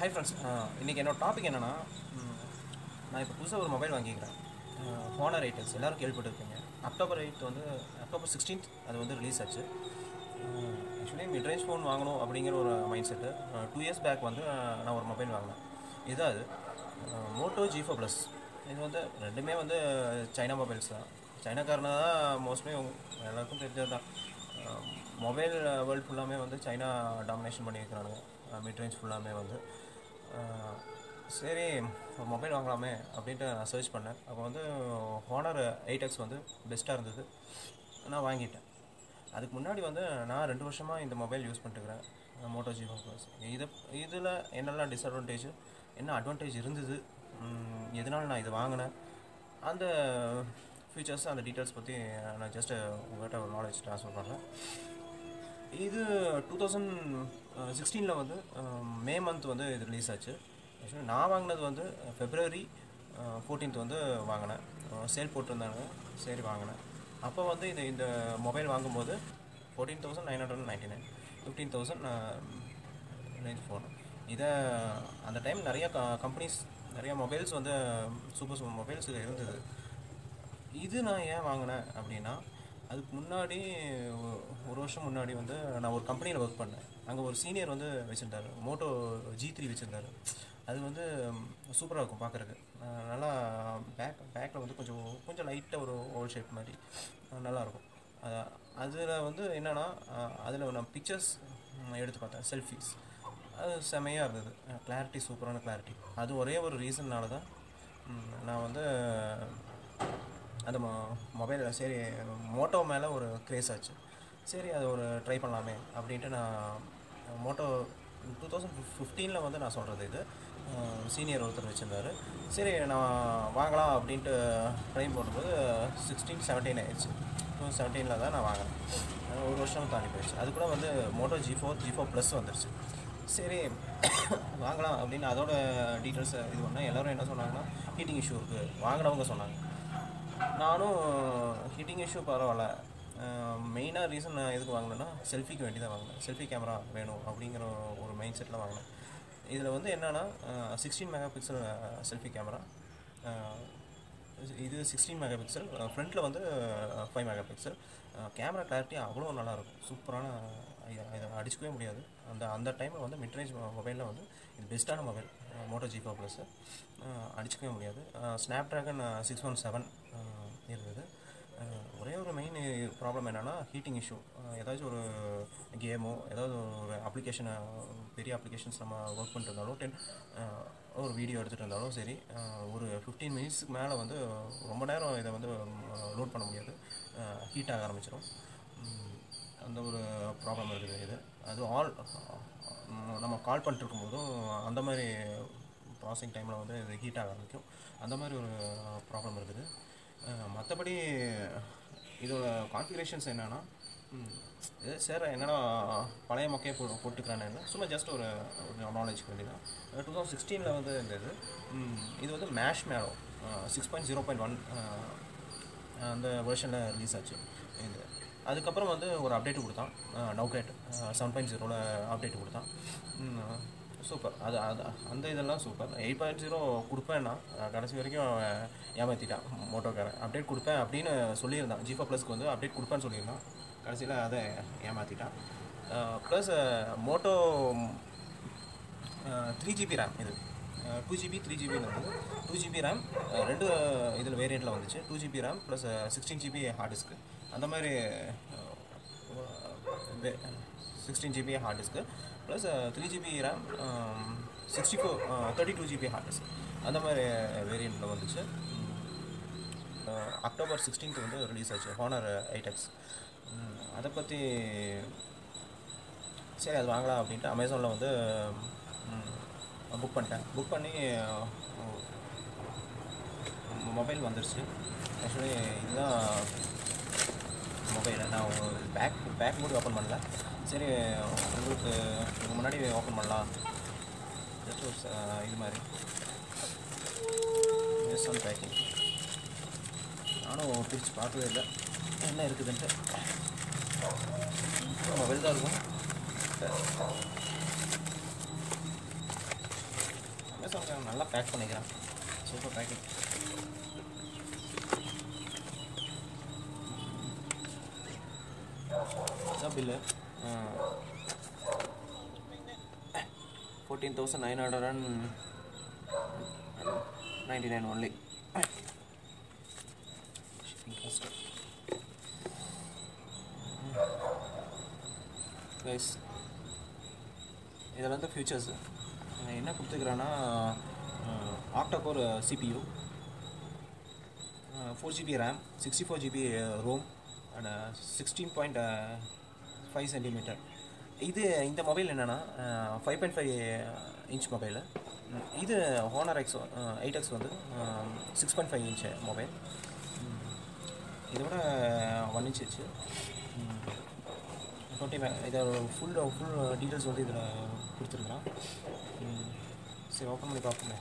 Hi friends இன்றைக்கி என்னோட topic என்னென்னா நான் இப்போ புதுசாக ஒரு மொபைல் வாங்கிக்கிறேன் ஹோனர் எயிட்டஸ் எல்லோரும் கேள்விப்பட்டிருப்பீங்க அக்டோபர் எயித் வந்து அக்டோபர் சிக்ஸ்டீன்த் அது வந்து ரிலீஸ் ஆச்சு ஆக்சுவலி மிட்ரேஞ்ச் ஃபோன் வாங்கணும் அப்படிங்கிற ஒரு mindset two years back வந்து அஹ், நான் ஒரு மொபைல் வாங்கினேன் இதான் அது மோட்டோ ஜிஃபோ ப்ளஸ் இது வந்து ரெண்டுமே வந்து சைனா மொபைல்ஸ் தான் சைனாக்காரனா தான் மோஸ்ட்லி எல்லாருக்கும் தெரிஞ்சது தான் மொபைல் வேர்ல்டு ஃபுல்லாமே வந்து சைனா டாமினேஷன் பண்ணி வைக்கிறானுங்க மிட் ரேஞ்ச் ஃபுல்லாமே வந்து அஹ், சரி ஒரு மொபைல் வாங்கலாமே அப்படின்ட்டு நான் சர்ச் பண்ணேன் அப்போ வந்து ஹோனர் எயிட் எக்ஸ் வந்து பெஸ்ட்டாக இருந்தது நான் வாங்கிட்டேன் அதுக்கு முன்னாடி வந்து நான் ரெண்டு வருஷமாக இந்த மொபைல் யூஸ் பண்ணிட்டுருக்கிறேன் மோட்டோ ஜியோ ப்ளஸ் இது இதில் என்னெல்லாம் டிஸ்அட்வான்டேஜ் என்ன அட்வான்டேஜ் இருந்தது ம், எதனால நான் இது வாங்கினேன் அந்த ஃபீச்சர்ஸ் அந்த டீட்டெயில்ஸ் பற்றி நான் ஜஸ்ட் உங்கள்கிட்ட ஒரு நாலேஜ் ட்ரான்ஸ்ஃபர் பண்ணுறேன் இது டூ தௌசண்ட் சிக்ஸ்டீனில் வந்து அஹ், மே மந்த் வந்து இது ரிலீஸ் ஆச்சு ஆக்சுவலி நான் வாங்கினது வந்து ஃபெப்ரவரி ஃபோர்டீன்த் வந்து வாங்கினேன் சேல் போட்டிருந்தாங்க சரி வாங்கினேன் அப்போ வந்து இது இந்த மொபைல் வாங்கும்போது fourteen thousand nine hundred ninety nine fifteen thousand range phone இதை அந்த டைம் நிறைய கம்பெனிஸ் நிறைய மொபைல்ஸ் வந்து சூப்பர் சூப்பர் மொபைல்ஸ் இருந்தது இது நான் ஏன் வாங்கினேன் அப்படின்னா அதுக்கு முன்னாடி ஒ- ஒரு வருஷம் முன்னாடி வந்து நான் ஒரு கம்பெனியில் ஒர்க் பண்ணேன் அங்கே ஒரு சீனியர் வந்து வச்சுருந்தாரு மோட்டோ ஜி த்ரீ வச்சுருந்தாரு அது வந்து சூப்பராக இருக்கும் பார்க்குறக்கு நல்லா பேக் பேக்கில் வந்து கொஞ்சம் கொஞ்சம் லைட்டாக ஒரு ஓல் ஷேப் மாதிரி அஹ் நல்லாயிருக்கும் அதில் வந்து என்னென்னா அதில் நான் பிக்சர்ஸ் எடுத்து பார்த்தேன் செல்ஃபிஸ் அது செமையாக இருந்தது கிளாரிட்டி சூப்பரான கிளாரிட்டி அது ஒரே ஒரு ரீசன்னால தான் ம், நான் வந்து அந்த மொ மொபைலில் சரி மோட்டோ மேலே ஒரு க்ரேஸ் ஆச்சு சரி அது ஒரு ட்ரை பண்ணலாமே அப்படின்ட்டு நான் மோட்டோ டூ தௌசண்ட் ஃபிஃப்டீனில் வந்து நான் சொல்கிறது இது சீனியர் ஒருத்தர் வச்சுருந்தாரு சரி நான் வாங்கலாம் அப்படின்ட்டு ட்ரை போடும்போது சிக்ஸ்டீன் செவன்டீன் ஆயிடுச்சு டூ செவன்டீனில் தான் நான் வாங்கினேன் அஹ் ஒரு வருஷம் தாண்டி போயிடுச்சு அது கூட வந்து Moto G four G four plus வந்துருச்சு சரி வாங்கலாம் அப்படின்னு அதோட டீட்டெயில்ஸை இது பண்ணேன் எல்லோரும் என்ன சொன்னாங்கன்னா ஹீட்டிங் இஷ்யூ இருக்குது வாங்கினவங்க சொன்னாங்க நானும் ஹீட்டிங் இஷ்யூ பரவாயில்ல மெயினாக ரீசன் நான் எதுக்கு வாங்கினேன்னா செல்ஃபிக்கு வேண்டி தான் வாங்கினேன் செல்ஃபி கேமரா வேணும் அப்படிங்கிற ஒரு மைண்ட் செட்டில் வாங்கினேன் இதில் வந்து என்னென்னா sixteen megapixel selfie camera இது சிக்ஸ்டீன் மெகா பிக்சல் ஃப்ரண்ட்டில் வந்து five megapixel camera clarity அவ்வளோ நல்லாயிருக்கும் சூப்பரான இதை இதை அடிச்சுக்கவே முடியாது அந்த அந்த டைமில் வந்து மிட்ரேஞ்ச் மொபைலில் வந்து இது பெஸ்ட்டான mobile Moto G four plus அடிச்சுக்கவே முடியாது Snapdragon six one seven இருந்தது அஹ் ஒரே ஒரு மெயின் ப்ராப்ளம் என்னென்னா ஹீட்டிங் இஷ்யூ ஏதாச்சும் ஒரு கேமோ ஏதாவது ஒரு அப்ளிகேஷனை பெரிய அப்ளிகேஷன்ஸ் நம்ம ஒர்க் பண்ணிட்டு இருந்தாலும் டென் ஒரு வீடியோ எடுத்துகிட்டு இருந்தாலும் சரி அஹ் ஒரு ஃபிஃப்டீன் மினிட்ஸ்க்கு மேலே வந்து ரொம்ப நேரம் இதை வந்து லோட் பண்ண முடியாது ஹீட் ஆக ஆரம்பிச்சிடும் உம், அந்த ஒரு ப்ராப்ளம் இருக்குது இது அது ஆல் நம்ம கால் பண்ணிட்டு இருக்கும்போதும் அந்த மாதிரி ப்ராசஸிங் டைமில் வந்து இது ஹீட் ஆக ஆரம்பிக்கும் அந்த மாதிரி ஒரு ப்ராப்ளம் இருக்குது மற்றபடி இதோட கான்ஃபிகரேஷன்ஸ் என்னென்னா இது சார் என்னடா பழைய மொக்கையை போ போட்டுக்கிறானே இல்லை சும்மா ஜஸ்ட் ஒரு ஒரு நாலேஜ் வேண்டி தான் டூ தௌசண்ட் சிக்ஸ்டீனில் வந்து இந்த இது ம், இது வந்து Marshmallow six point zero point one அந்த வெர்ஷனில் ரிலீஸ் ஆச்சு இது அதுக்கப்புறம் வந்து ஒரு அப்டேட் கொடுத்தான் நவுகேட் செவன் பாயிண்ட் ஜீரோவில் அப்டேட் கொடுத்தான் சூப்பர் அது அது அந்த இதெல்லாம் சூப்பர் எயிட் பாயிண்ட் ஜீரோ கொடுப்பேன்னா அஹ், கடைசி வரைக்கும் அவன் ஏமாற்றிட்டான் மோட்டோக்காரன் அப்டேட் கொடுப்பேன் அப்படின்னு சொல்லியிருந்தான் ஜிஃபா ப்ளஸ்க்கு வந்து அப்டேட் கொடுப்பேன்னு சொல்லியிருந்தான் கடைசியில் அதை ஏமாற்றிட்டான் plus Moto three GB RAM இது டூ ஜிபி த்ரீ ஜிபின்னு இருந்தது டூ ஜிபி ரேம் ரெண்டு இதில் வேரியண்ட்டில் வந்துச்சு two GB RAM plus sixteen GB hard disk அந்த மாதிரி sixteen GB hard disk plus three GB RAM sixty four thirty two GB hard disk அந்த மாதிரி வேரியண்ட்டில் வந்துச்சு அக்டோபர் சிக்ஸ்டீன்த் வந்து ரிலீஸ் ஆச்சு ஹானர் ஐடெக்ஸ் அதை பற்றி சரி அது வாங்கலாம் அப்படின்ட்டு அமேசானில் வந்து புக் பண்ணிட்டேன் புக் பண்ணி மொபைல் வந்துருச்சு ஆக்சுவலி இதுதான் மொபைல் நான் பேக் பேக் மூடி ஓப்பன் பண்ணல சரி உங்களுக்கு இதுக்கு முன்னாடி ஓப்பன் பண்ணலாம் ஜஸ்ட் ஒரு ச- இது மாதிரி எஸ் ஆன் பேக்கிங் நானும் பிரித்து பார்த்ததே இல்லை என்ன இருக்குதுன்ட்டு மொபைல் தான் இருக்கும் நல்லா பேக் பண்ணிக்கிறேன் சூப்பர் பேக்கிங் இதான் bill fourteen thousand nine hundred and ninety nine only shipping cost guys இதில் வந்து ஃபியூச்சர்ஸ் என்ன கொடுத்துக்கிறேன்னா octa core CPU four GB RAM sixty four GB ROM and sixteen point five centimetre இது இந்த மொபைல் என்னென்னா five point five inch mobile இது Honor X eight X வந்து six point five inch mobile இதோட ஒன் இன்ச் வச்சு twenty இதோட full full details வந்து இதில் கொடுத்துருக்குறான் ம், சரி ஓப்பன் பண்ணி பார்ப்போமே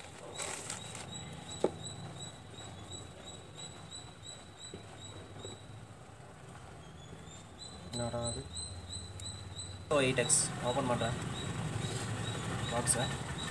என்னடா அது ஓ எயிட் எக்ஸ் ஓப்பன் பண்ணுறேன் பாக்ஸை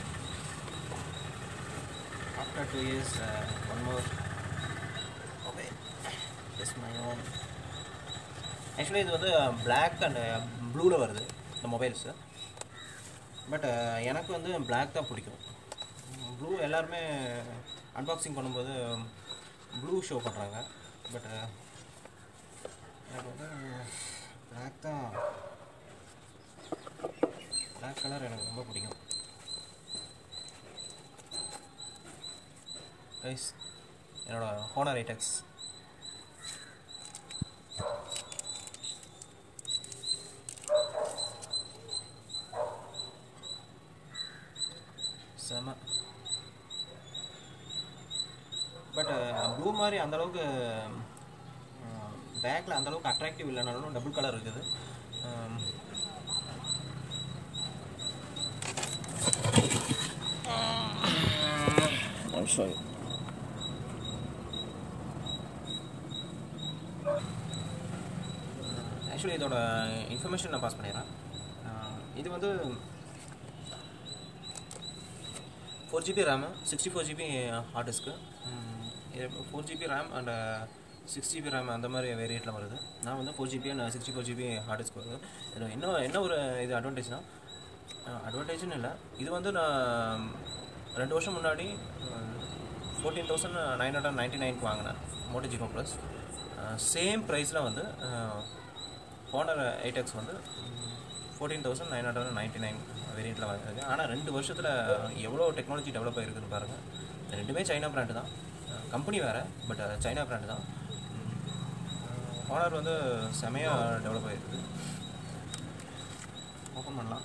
after two years one more okay yes my own actually இது வந்து பிளாக் அண்ட் ப்ளூவில் வருது இந்த மொபைல்ஸு பட் எனக்கு வந்து Black தான் பிடிக்கும் ப்ளூ எல்லாருமே அன்பாக்சிங் பண்ணும்போது ப்ளூ ஷோ பண்ணுறாங்க பட் எனக்கு வந்து Black தான் Black கலர் எனக்கு ரொம்ப பிடிக்கும் கைஸ் என்னோட ஹோனர் ஐட்டெக்ஸ் செம பட் ப்ளூ மாதிரி அந்த அளவுக்கு பேக்கில் அந்த அளவுக்கு அட்ராக்டிவ் இல்லைனாலும் டபுள் கலர் இருக்குது Um, I'll show you. Actually இதோட இன்ஃபர்மேஷன் நான் பாஸ் பண்ணிடுறேன் அஹ் இது வந்து four GB RAM sixty four GB hard disk four GB RAM and six GB RAM அந்த மாதிரி வேரியண்ட்டில் வருது நான் வந்து four GB and sixty four GB hard disk வருது இதில் என்ன என்ன ஒரு இது அட்வான்டேஜ்னால் அட்வான்டேஜ்னு இல்லை இது வந்து நான் ரெண்டு வருஷம் முன்னாடி fourteen thousand nine hundred ninety நைன்க்கு வாங்கினேன் மோட்டோ ஜிகோ ப்ளஸ் சேம் ப்ரைஸில் வந்து ஹோனர் எயிட் எக்ஸ் வந்து fourteen thousand nine hundred ninety nine வேரியண்ட்டில் வாங்கிருக்கு ஆனால் ரெண்டு வருஷத்தில் எவ்வளோ டெக்னாலஜி டெவலப் ஆகிருக்குன்னு பாருங்கள் ரெண்டுமே சைனா பிராண்டு தான் கம்பெனி வேறு பட் சைனா பிராண்டு தான் ஹோனர் வந்து செமையாக டெவலப் ஆகிருக்குது ஓப்பன் பண்ணலாம்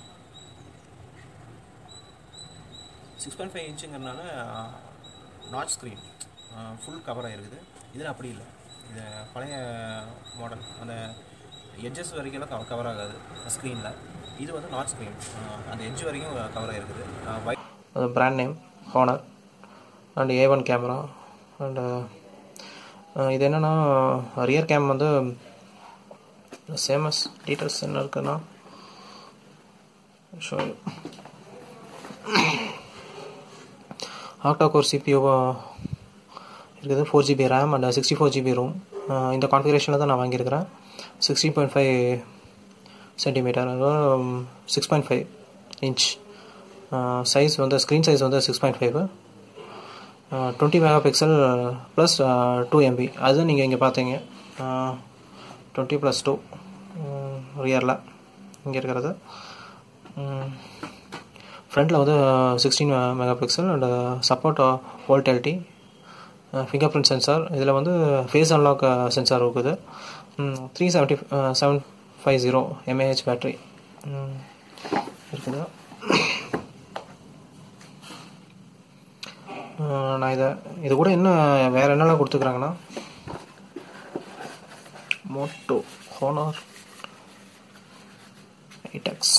சிக்ஸ் பாயிண்ட் ஃபைவ் இன்ச்சுங்கிறனால நாட் ஸ்க்ரீன் ஃபுல் கவர் ஆகிருக்குது இதில் அப்படி இல்லை இது பழைய மாடல் அந்த எட்ஜஸ் வரைக்கும் கவர் கவர் ஆகாது ஸ்க்ரீனில் இது வந்து நாட் ஸ்க்ரீன் அந்த எட்ஜ் வரைக்கும் கவர் ஆகிருக்குது ஒயிட் அது brand name Honor and A one camera and இது என்னென்னா ரியர் கேம் வந்து சேமஸ் டீட்டெயில்ஸ் என்ன இருக்குன்னா ஷோ ஆக்டா கோர் சிபியூ இருக்குது four GB RAM and sixty four GB ROM இந்த கான்ஃபிகரேஷனில் தான் நான் வாங்கியிருக்கிறேன் சிக்ஸ்டீன் பாயிண்ட் ஃபைவ் சென்டிமீட்டர் அதாவது six point five inch size வந்து ஸ்க்ரீன் சைஸ் வந்து six point five twenty megapixel plus two MP அது நீங்கள் இங்கே பார்த்தீங்க டுவெண்ட்டி ப்ளஸ் டூ ரியரில் இங்கே இருக்கிறது ஃப்ரண்ட்டில் வந்து sixteen megapixel and support வோல்டெலிட்டி ஃபிங்கர் பிரிண்ட் சென்சார் இதில் வந்து ஃபேஸ் அன்லாக் சென்சார் இருக்குது three seventy seven five zero mAh battery இருக்குது நான் இதை இது கூட என்ன வேறு என்னெல்லாம் கொடுத்துக்குறாங்கன்னா மோட்டோ ஹோனார் ஐடெக்ஸ்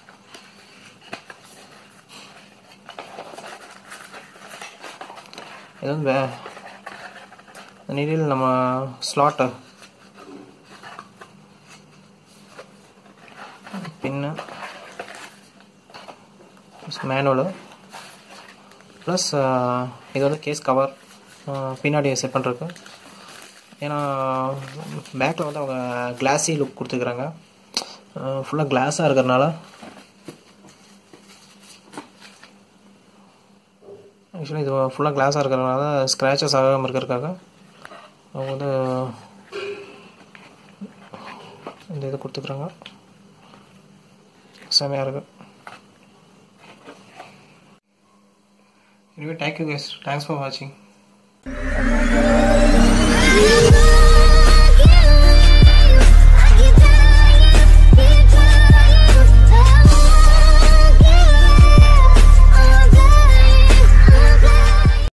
இது வந்து வே நீடில் நம்ம ஸ்லாட்டு பின்னு மேனுவலு ப்ளஸ் இது வந்து கேஸ் கவர் பின்னாடி செட் பண்ணுறதுக்கு ஏன்னா பேக்கில் வந்து அவங்க கிளாஸி லுக் கொடுத்துருக்குறாங்க ஃபுல்லாக கிளாஸாக இருக்கிறனால ஆக்சுவலி இது ஃபுல்லாக கிளாஸாக இருக்கிறனால ஸ்க்ராச்சஸ் ஆகாமல் இருக்கிறதுக்காக அவங்க வந்து இந்த இது கொடுத்துக்குறாங்க செமையாக இருக்குது anyway thank you guys thanks for watching